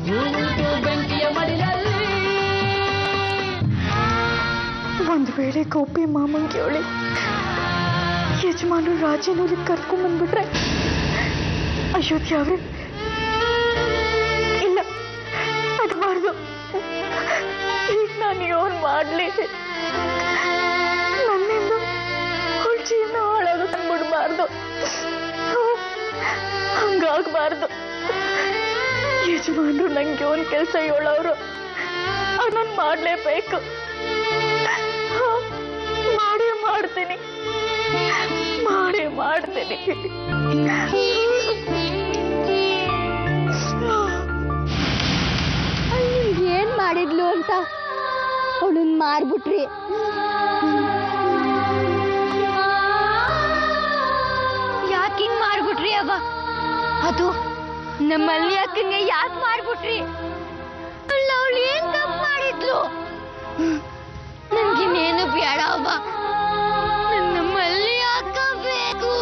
ಹೂತು ಬೆಂಕಿಯ ಮಡಿಲಲ್ಲಿ ಒಂದು ವೇಳೆ ಗೋಪಿ ಮಾಮನ್ ಕೇಳಿ ಯಜಮಾನರು ರಾಜನೂರಿಗೆ ಕರ್ಕೊಂಬಂದ್ಬಿಟ್ರೆ ಅಯೋಧ್ಯೆ ಅವ್ರೆ ಇಲ್ಲ ಅದ್ಬಾರ್ದು ಈಗ ನಾನು ಏನ್ ಮಾಡ್ಲಿ ನನ್ನಿಂದ ಅವಳ ಜೀವನ ಹಾಳಾಗೋದು ಬಿಡಬಾರ್ದು ಹಂಗಾಗ್ಬಾರ್ದು ಯಜಮಾನ್ರು ನಂಗೆ ಒಂದು ಕೆಲಸ ಹೇಳೋರು ನಾನು ಮಾಡಲೇಬೇಕು ಮಾಡೇ ಮಾಡ್ತೀನಿ ಮಾಡೇ ಮಾಡ್ತೀನಿ ಏನ್ ಮಾಡಿದ್ಲು ಅಂತ ಅವಳನ್ನ ಮಾರ್ಬಿಟ್ರಿ ಯಾಕೆ ಹಿಂಗ್ ಮಾರ್ಬಿಟ್ರಿ ಅವ್ವ ಅದು ನಮ್ಮಲ್ಲಿ ಅಕ್ಕಂಗೆ ಯಾಕೆ ಮಾರ್ಬಿಟ್ರಿ ಅಲ್ಲ ಅವಳು ಏನ್ ತಪ್ಪು ಮಾಡಿದ್ಲು ನನ್ಗಿನ್ನೇನು ಬೇಡ ಅವ್ವ ನನ್ನ ಮಲ್ಲಿ ಅಕ್ಕ ಬೇಕು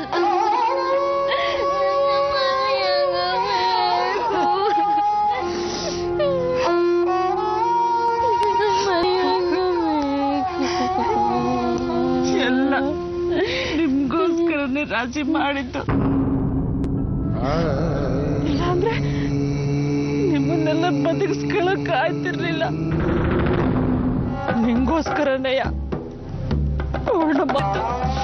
ಎಲ್ಲ ನಿಮ್ಗೋಸ್ಕರನೇ ರಾಜಿ ಮಾಡಿದ್ದು ಇಲ್ಲಾಂದ್ರೆ ನಿಮ್ಮನ್ನೆಲ್ಲ ಬದುಕಿಸ್ಕೊಳಕ್ ಆಯ್ತಿರ್ಲಿಲ್ಲ ನಿಂಗೋಸ್ಕರನೇಯ ಅವಳ ಮತ್ತು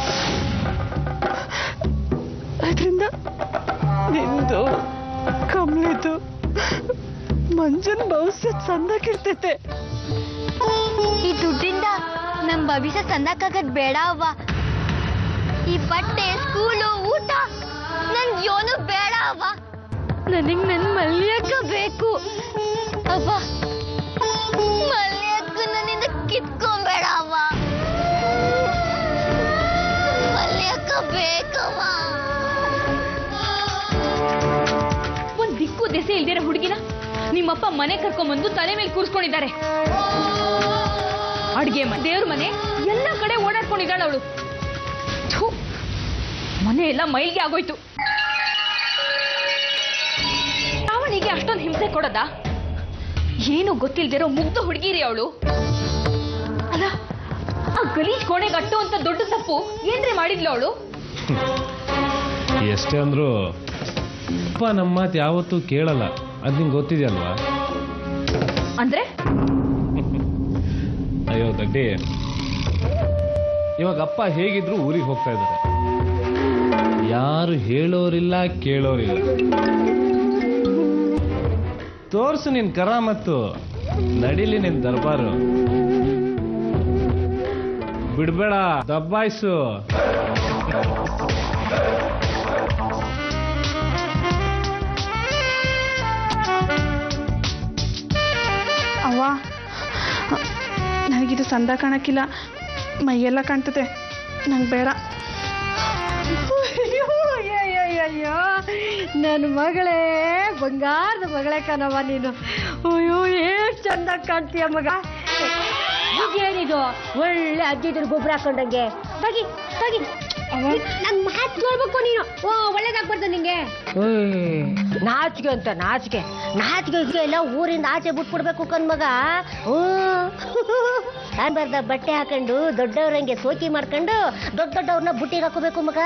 ಅದರಿಂದ ನಿಂದು ಕಮ್ಲಿದು ಮಂಜನ್ ಭವಿಷ್ಯ ಚಂದಾಗಿರ್ತೈತೆ ಈ ದುಡ್ಡಿಂದ ನಮ್ ಭವಿಷ್ಯ ಸಂದಕ್ಕಾಗದ್ ಬೇಡ ಅವ್ವ ಈ ಬಟ್ಟೆ ಸ್ಕೂಲು ಊಟ ನನ್ಗೆ ಏನು ಬೇಡ ಅವ್ವ ನನಗ್ ನನ್ ಮಲ್ಲಿಯಕ್ಕ ಬೇಕು ಅವ್ವ ಮಲ್ಲಿಯಕ್ಕ ನನ್ನಿಂದ ಕಿತ್ಕೊಂಬೇಡ ಅವ್ವ ಮಲ್ಲಿಯಕ್ಕ ಬೇಕವ್ವ ಒಂದ್ ದಿಕ್ಕು ದೆಸೆ ಇಲ್ದಿರೋ ಹುಡುಗಿನ ನಿಮ್ಮಪ್ಪ ಮನೆ ಕರ್ಕೊಂಬಂದು ತಲೆ ಮೇಲೆ ಕೂರ್ಸ್ಕೊಂಡಿದ್ದಾರೆ ಅಡ್ಗೆ ಮನೆ ದೇವ್ರ ಮನೆ ಎಲ್ಲ ಕಡೆ ಓಡಾಡ್ಕೊಂಡಿದ್ದಾಳೆ ಅವಳು ಮನೆ ಎಲ್ಲ ಮೈಲ್ಗೆ ಆಗೋಯ್ತು ಅವನಿಗೆ ಅಷ್ಟೊಂದು ಹಿಂಸೆ ಕೊಡದ ಏನು ಗೊತ್ತಿಲ್ದಿರೋ ಮುಗ್ಧ ಹುಡುಗಿರಿ ಅವಳು ಅಲ್ಲ ಆ ಗಲೀಜ್ ಕೋಣೆ ಕಟ್ಟು ಅಂತ ದೊಡ್ಡ ತಪ್ಪು ಏನ್ರಿ ಮಾಡಿದ್ಲು ಅವಳು ಎಷ್ಟೇ ಅಂದ್ರು ಅಪ್ಪ ನಮ್ಮ ಮಾತು ಯಾವತ್ತೂ ಕೇಳಲ್ಲ ಅದು ನಿಂಗೆ ಗೊತ್ತಿದೆಯಲ್ವಾ ಅಂದ್ರೆ ಅಯ್ಯೋ ದಡ್ಡಿ ಇವಾಗ ಅಪ್ಪ ಹೇಗಿದ್ರು ಊರಿಗೆ ಹೋಗ್ತಾ ಇದ್ದಾರೆ ಯಾರು ಹೇಳೋರಿಲ್ಲ ಕೇಳೋರಿಲ್ಲ ತೋರ್ಸು ನಿನ್ ಕರಾಮತ್ತು ನಡಿಲಿ ನಿನ್ ದರ್ಬಾರು ಬಿಡ್ಬೇಡ ದಬ್ಬಾಯ್ಸು ಅವ್ವ ನನಗಿದು ಸಂದ ಕಾಣಕ್ಕಿಲ್ಲ ಮೈಯೆಲ್ಲ ಕಾಣ್ತದೆ ನಂಗೆ ಬೇಡ ಅಯ್ಯೋ ನನ್ನ ಮಗಳೇ ಬಂಗಾರದ ಮಗಳೇ ಕಣವ ನೀನು ಅಯ್ಯೋ ಎಷ್ಟು ಚಂದ ಕಾಣ್ತೀಯ ಮಗ ಇದೇನಿದು ಒಳ್ಳೆ ಅಜ್ಜಿದ್ರ ಗೊಬ್ಬರ ಹಾಕೊಂಡಂಗೆ ತಗಿ ತಗಿ ನನ್ನ ಮಾತು ಕೇಳ್ಬೇಕು ನೀನು ಓ ಒಳ್ಳೇದಾಗ್ಬಾರ್ದು ನಿಂಗೆ ನಾಚಿಕೆ ಅಂತ ನಾಚಿಕೆ ನಾಚಿಕೆ ಎಲ್ಲ ಊರಿಂದ ಆಚೆ ಬಿಟ್ಬಿಡ್ಬೇಕು ಕಣ್ ಮಗ ಹ್ಞೂ ಅನ್ಬಾರ್ದ ಬಟ್ಟೆ ಹಾಕೊಂಡು ದೊಡ್ಡವ್ರಂಗೆ ಸೋಕಿ ಮಾಡ್ಕೊಂಡು ದೊಡ್ಡ ದೊಡ್ಡವ್ರನ್ನ ಬುಟ್ಟಿಗೆ ಹಾಕೋಬೇಕು ಮಗ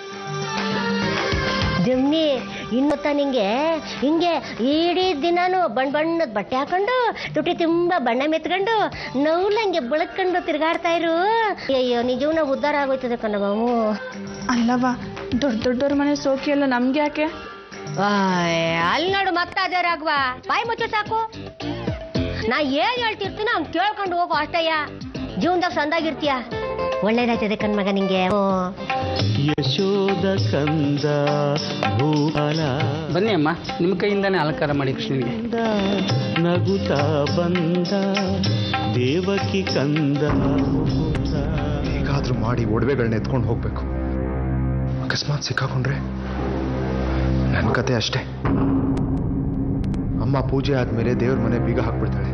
ಜಮ್ನಿ ಇನ್ನೊತ್ತ ನಿಂಗೆ ಹಿಂಗೆ ಇಡೀ ದಿನಾನು ಬಣ್ಣ ಬಣ್ಣದ ಬಟ್ಟೆ ಹಾಕೊಂಡು ತುಟಿ ತುಂಬಾ ಬಣ್ಣ ಮೆತ್ಕೊಂಡು ನವ್ಲಂಗೆ ಬೆಳಕೊಂಡು ತಿರ್ಗಾಡ್ತಾ ಇರು ಅಯ್ಯೋ ನಿನ್ ಜೀವನ ಉದ್ಧಾರ ಆಗೋಯ್ತದೆ ಕಣವ ಅಲ್ಲವ ದೊಡ್ಡ ದೊಡ್ಡವ್ರ ಮನೆ ಸೋಕಿ ಎಲ್ಲ ನಮ್ಗೆ ಯಾಕೆ ಅಲ್ಲಿ ನೋಡು ಮತ್ತೆ ಅದೇ ರಾಘವ ಬಾಯಿ ಮುಚ್ಚು ಸಾಕು ನಾ ಏನ್ ಹೇಳ್ತಿರ್ತೀನೋ ಅವ್ನ್ ಕೇಳ್ಕೊಂಡು ಹೋಗು ಅಷ್ಟಯ್ಯ ಜೀವನದಾಗ ಸಂದಾಗಿರ್ತೀಯ ಒಳ್ಳೇದಾಯ್ತದೆ ಕಣ್ಮಗ ನಿಂಗೆ ಹ್ಞೂ. ಯಶೋದ ಕಂದ ಭೂಪಾಲ ಬನ್ನಿ ಅಮ್ಮ ನಿಮ್ಮ ಕೈಯಿಂದಾನೇ ಅಲಂಕಾರ ಮಾಡಿ ಕೃಷ್ಣನಿಗೆ ನಗುತ್ತಾ ಬಂದ ದೇವಕಿ ಕಂದ ಮುಕುಂದ. ಹೇಗಾದ್ರೂ ಮಾಡಿ ಒಡವೆಗಳನ್ನ ಎತ್ಕೊಂಡು ಹೋಗ್ಬೇಕು ಅಕಸ್ಮಾತ್ ಸಿಕ್ಕಾಕೊಂಡ್ರೆ ನನ್ನ ಕತೆ ಅಷ್ಟೇ ಅಮ್ಮ ಪೂಜೆ ಆದ್ಮೇಲೆ ದೇವ್ರ ಮನೆ ಬೀಗ ಹಾಕ್ಬಿಡ್ತಾಳೆ